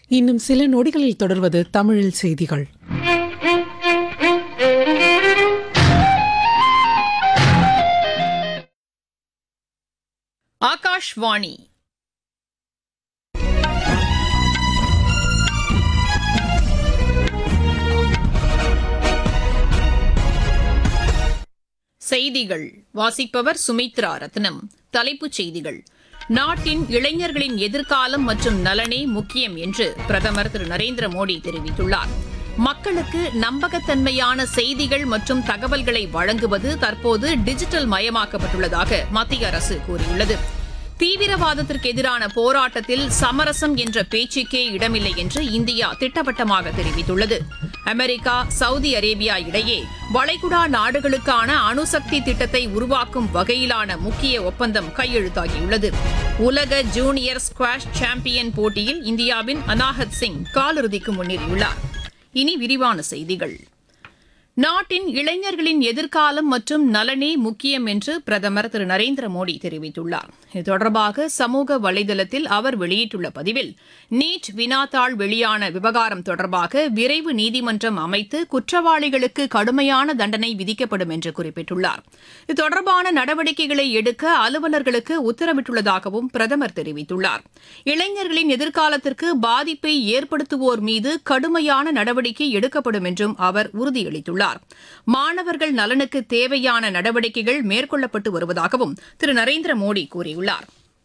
இன்னும் சில நொடிகளில் தொடர்வது தமிழில் செய்திகள் ஆகாஷ்வாணி செய்திகள் வாசிப்பவர் சுமித்ரா ரத்னம் தலைப்புச் செய்திகள் நாட்டின் இளைஞர்களின் எதிர்காலம் மற்றும் நலனே முக்கியம் என்று பிரதமர் திரு நரேந்திர மோடி தெரிவித்துள்ளார் மக்களுக்கு நம்பகத்தன்மையான செய்திகள் மற்றும் தகவல்களை வழங்குவது தற்போது டிஜிட்டல் மயமாக்கப்பட்டுள்ளதாக மத்திய அரசு கூறியுள்ளது தீவிரவாதத்திற்கு எதிரான போராட்டத்தில் சமரசம் என்ற பேச்சுக்கே இடமில்லை என்று இந்தியா திட்டவட்டமாக தெரிவித்துள்ளது அமெரிக்கா சவுதி அரேபியா இடையே வளைகுடா நாடுகளுக்கான அணுசக்தி திட்டத்தை உருவாக்கும் வகையிலான முக்கிய ஒப்பந்தம் கையெழுத்தாகியுள்ளது உலக ஜூனியர் ஸ்குவாஷ் சாம்பியன் போட்டியில் இந்தியாவின் அனாஹத் சிங் காலிறுதிக்கு முன்னேறியுள்ளார் இனி விரிவான செய்திகள் நாட்டின் இளைஞர்களின் எதிர்காலம் மற்றும் நலனே முக்கியம் என்று பிரதமர் திரு நரேந்திர மோடி தெரிவித்துள்ளார் இது தொடர்பாக சமூக வலைதளத்தில் அவர் வெளியிட்டுள்ள பதிவில் நீட் வினாத்தாள் வெளியான விவகாரம் தொடர்பாக விரைவு நீதிமன்றம் அமைத்து குற்றவாளிகளுக்கு கடுமையான தண்டனை விதிக்கப்படும் என்று குறிப்பிட்டுள்ளார் இது தொடர்பான நடவடிக்கைகளை எடுக்க அலுவலர்களுக்கு உத்தரவிட்டுள்ளதாகவும் பிரதமர் தெரிவித்துள்ளார் இளைஞர்களின் எதிர்காலத்திற்கு பாதிப்பை ஏற்படுத்துவோர் மீது கடுமையான நடவடிக்கை எடுக்கப்படும் என்றும் அவர் உறுதியளித்துள்ளார் மாணவர்கள் நலனுக்கு தேவையான நடவடிக்கைகள் மேற்கொள்ளப்பட்டு வருவதாகவும் திரு நரேந்திர மோடி கூறியுள்ளார்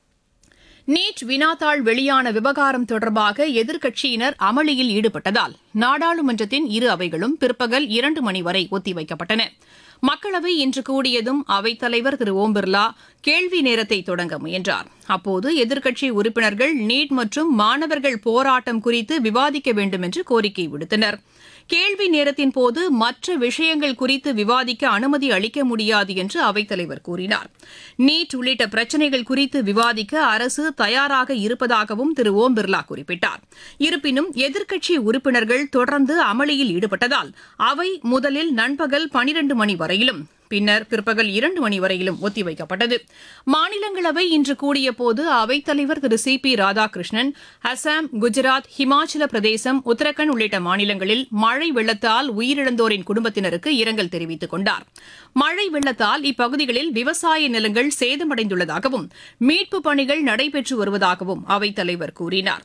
நீட் வினாத்தாள் வெளியான விவகாரம் தொடர்பாக எதிர்க்கட்சியினர் அமளியில் ஈடுபட்டதால் நாடாளுமன்றத்தின் இரு அவைகளும் பிற்பகல் இரண்டு மணி வரை ஒத்திவைக்கப்பட்டன மக்களவை இன்று கூடியதும் அவைத்தலைவர் திரு ஓம் பிர்லா கேள்வி நேரத்தை தொடங்க முயன்றார் அப்போது எதிர்க்கட்சி உறுப்பினர்கள் நீட் மற்றும் மாணவர்கள் போராட்டம் குறித்து விவாதிக்க வேண்டும் என்று கோரிக்கை விடுத்தனர் கேள்வி நேரத்தின் போது மற்ற விஷயங்கள் குறித்து விவாதிக்க அனுமதி அளிக்க முடியாது என்று அவைத்தலைவர் கூறினார் நீட் உள்ளிட்ட பிரச்சினைகள் குறித்து விவாதிக்க அரசு தயாராக இருப்பதாகவும் திரு ஓம் பிர்லா குறிப்பிட்டார் இருப்பினும் எதிர்க்கட்சி உறுப்பினர்கள் தொடர்ந்து அமளியில் ஈடுபட்டதால் அவை முதலில் நண்பகல் பனிரண்டு மணி வரையிலும் பின்னர் பிற்பகல் இரண்டு மணி வரையிலும் ஒத்திவைக்கப்பட்டது மாநிலங்களவை இன்று கூடியபோது அவைத்தலைவர் திரு சி பி ராதாகிருஷ்ணன் அசாம் குஜராத் ஹிமாச்சல பிரதேசம் உத்தரகண்ட் உள்ளிட்ட மாநிலங்களில் மழை வெள்ளத்தால் உயிரிழந்தோரின் குடும்பத்தினருக்கு இரங்கல் தெரிவித்துக் கொண்டார் மழை வெள்ளத்தால் இப்பகுதிகளில் விவசாய நிலங்கள் சேதமடைந்துள்ளதாகவும் மீட்புப் பணிகள் நடைபெற்று வருவதாகவும் அவைத்தலைவர் கூறினார்